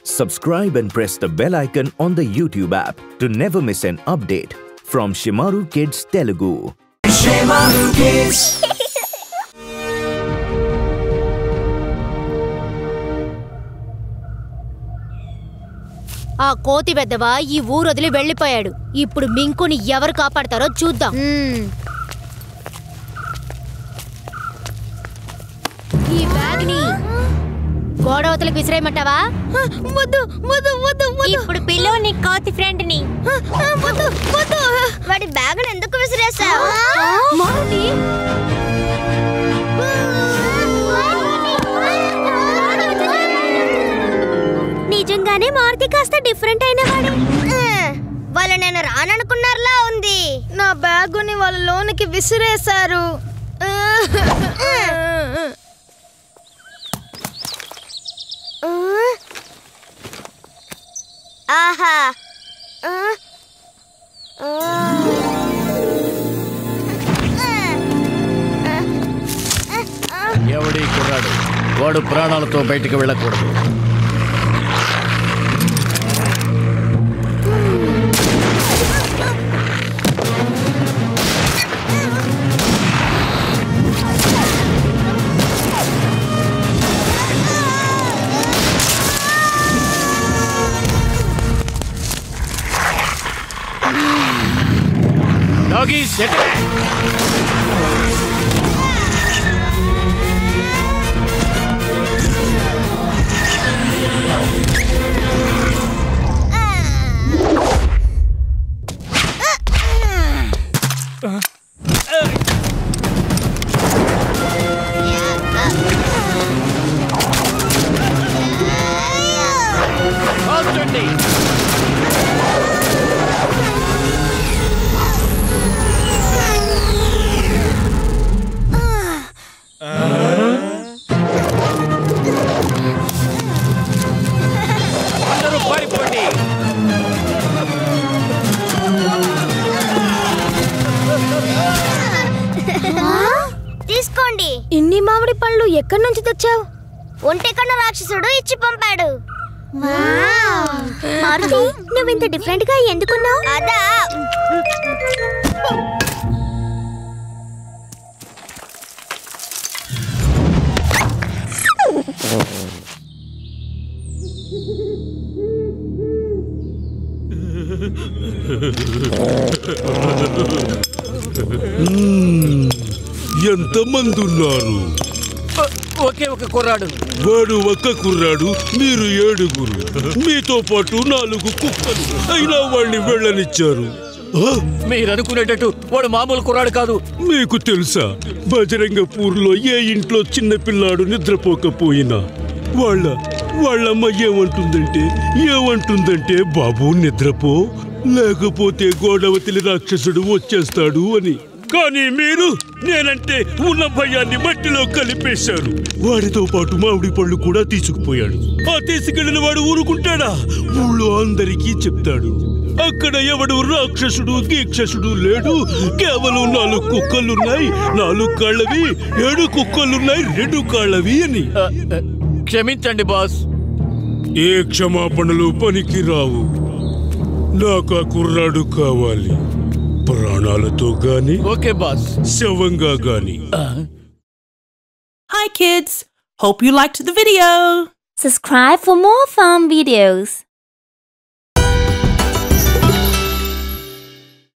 Subscribe and press the bell icon on the YouTube app to never miss an update from Shimaru Kids Telugu. ఆ కోతి పెద్దవా ఈ ఊరు వదిలి వెళ్ళిపోయాడు ఇప్పుడు మింకుని ఎవరు కాపాడతారో చూద్దాం ఈ బ్యాగ్ ని గోడవతలకు విసిరేయమంటావా వద్దు వద్దు వద్దు వద్దు ఇప్పుడు పిల్లో నీ కోతి ఫ్రెండ్ ని వద్దు వద్దు వాడి బ్యాగ్ ఎందుకు విసిరేసావు మారుతి నిజంగానే మారుతి కాస్త డిఫరెంట్ అయిన వాడు వాళ్ళు నేను రాననుకున్నారులా ఉంది నా బ్యాగుని వాళ్ళ లోనికి విసిరేశారు ఆహా ఎవడి కుర్రాడు వాడు ప్రాణాలతో బయటికి వెళ్ళకూడదు Doggies, attack! కాల్చండి అందరూ పారిపోండి తీసుకోండి ఇన్ని మామిడి పళ్ళు ఎక్కడి నుంచి తెచ్చావు ఒంటెకన్న రాక్షసుడు ఇచ్చి పంపాడు మారుతి నువ్వు ఇంత డిఫరెంట్ గా ఎందుకున్నావు అదా ఎంతమంది ఉన్నారు ఒకే ఒక కుర్రాడు వాడు ఒక్క కుర్రాడు మీరు ఏడుగురు మీతో పాటు నాలుగు కుక్కలు అయినా వాడిని వెళ్ళనిచ్చారు ఆ, మీరు అనుకునేటట్టు వాడు మామూలు కుర్రాడు కాదు మీకు తెలుసా బజరంగపూర్లో ఏ ఇంట్లో చిన్న పిల్లాడు నిద్రపోకపోయినా వాళ్ళ వాళ్ళమ్మ ఏమంటుందంటే ఏమంటుందంటే బాబు నిద్రపో లేకపోతే గోడవతిలి రాక్షసుడు వచ్చేస్తాడు అని కానీ మీరు నేనంటే ఉన్న భయాన్ని మట్టిలో కలిపేశారు వాడితో పాటు మామిడి పళ్ళు కూడా తీసుకుపోయాడు ఆ తీసుకెళ్లిన వాడు ఊరుకుంటాడా ఊళ్ళో అందరికీ చెప్తాడు అక్కడ ఎవడు రాక్షసుడు గీక్షసుడు లేడు కేవలం నాలుగు కుక్కలున్నాయి నాలుగు కాళ్ళవి ఏడు కుక్కలున్నాయి రెండు కాళ్ళవి అని ఆ, ఆ, క్షమించండి బాస్ ఏ క్షమాపణలు పనికి రావు నాకు ఆ కుర్రాడు కావాలి ప్రాణాలతో గాని ఓకే బాస్ శవంగా గాని Hi kids! Hope you liked the video! Subscribe for more fun videos.